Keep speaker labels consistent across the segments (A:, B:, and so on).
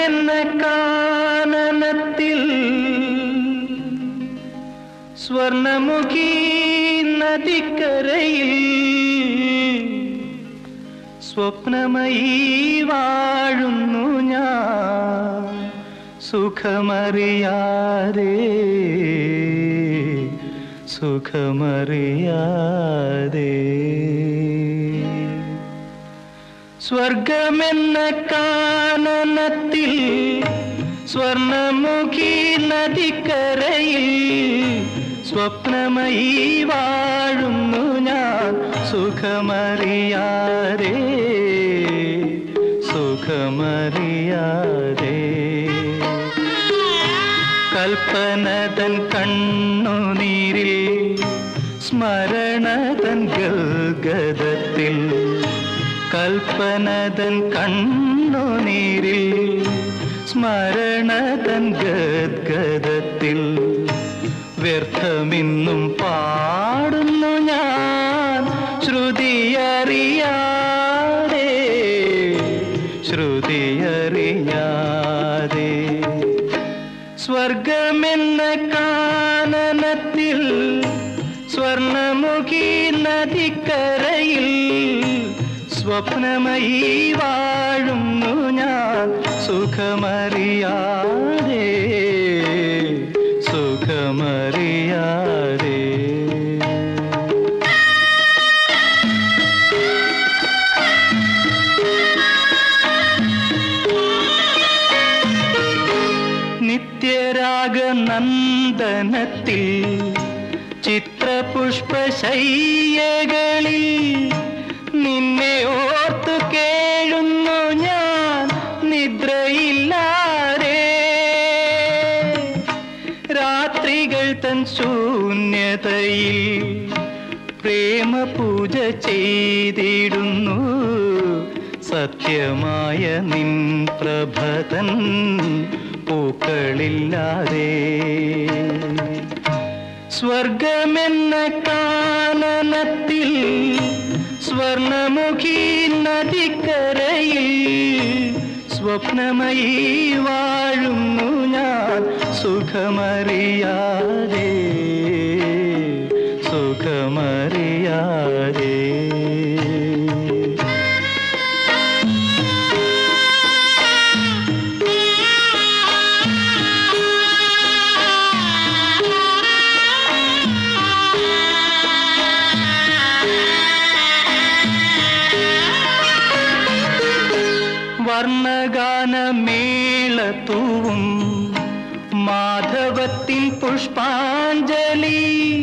A: സ്വർഗമെന്ന കാനനത്തിൽ സ്വർണമുഖി നദിക്കരയിൽ സ്വപ്നമയി വാഴുന്നു ഞാൻ സുഖമറിയാതെ സുഖമറിയാതെ സ്വർഗമെന്ന കാനനത്തിൽ സ്വർണമുഖി നദിക്കരയിൽ സ്വപ്നമയി വാഴുന്നു ഞാൻ സുഖമറിയാതെ സുഖമറിയാതെ കൽപ്പനതൻ കണ്ണുനീരിൽ സ്മരണതൻ ഗൽഗതത്തിൽ കൽപ്പനതൻ കണ്ണുനീരിൽ സ്മരണതൻ ഗദ്ഗതത്തിൽ വ്യർത്ഥമിന്നും പാടുന്നു ഞാൻ ശ്രുതിയറിയാതെ ശ്രുതിയറിയാതെ സ്വർഗമെന്ന കാനനത്തിൽ സ്വർണമുഖി നദിക്കരയിൽ സ്വപ്നമയി വാഴുന്നു ഞാൻ സുഖമറിയാതെ സുഖമറിയാതെ നിത്യരാഗ നന്ദനത്തിൽ ചിത്രപുഷ്പശയ്യകളിൽ നിന്നെ ഓർത്തു കേഴുന്നു ഞാൻ നിദ്രയില്ലാതെ രാത്രികൾ തൻ ശൂന്യതയിൽ പ്രേമപൂജ ചെയ്തിടുന്നു സത്യമായ നിൻ പ്രഭതൻ പൂക്കളില്ലാതെ സ്വർഗമെന്ന കാനനത്തിൽ സ്വർണമുഖി നദിക്കരയിൽ സ്വപ്നമയി വാഴുന്നു ഞാൻ സുഖമറിയാതെ സുഖമറിയാതെ വർണ്ണഗാനമേളത്തൂവും മാധവത്തിൻ പുഷ്പാഞ്ജലി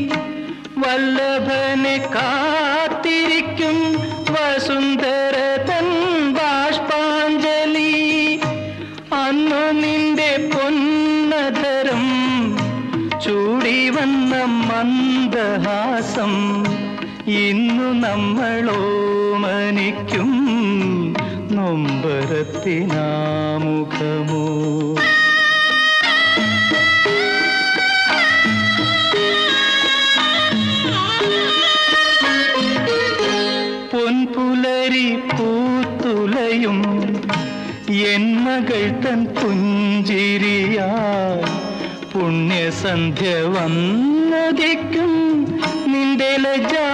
A: വല്ലഭനെ കാത്തിരിക്കും വസുന്ധര തൻ ബാഷ്പാഞ്ജലി അന്നു നിന്റെ പൊന്നധരം ചൂടി വന്ന മന്ദഹാസം ഇന്നു നമ്മളോ മനിക്കും നൊമ്പരത്തിനാമുഖമോ പൊൻപുലരി പൂത്തുലയും എൻ മകൾ തൻ പുഞ്ചിരിയാ പുണ്യസന്ധ്യ വന്നതിക്കും നിന്റെ ലജാ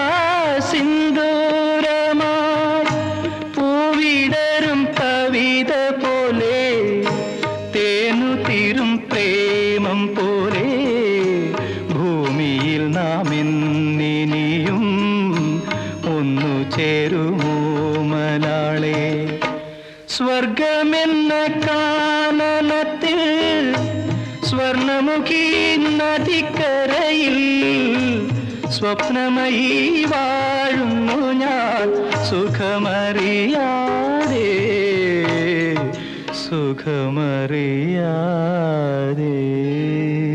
A: സിന്ദൂരമായി പൂവിടരും കവിത പോലെ തേനു തീരും പ്രേമം പോലെ ഭൂമിയിൽ നാം എന്നിനിയും ഒന്നു ചേരുമോ മലാളെ സ്വർഗമെന്ന കാനനത്തിൽ സ്വർണമുഖി നദിക്കരയിൽ സ്വപ്നമയി വാഴുന്നു ഞാൻ സുഖമറിയാതെ സുഖമറിയാതെ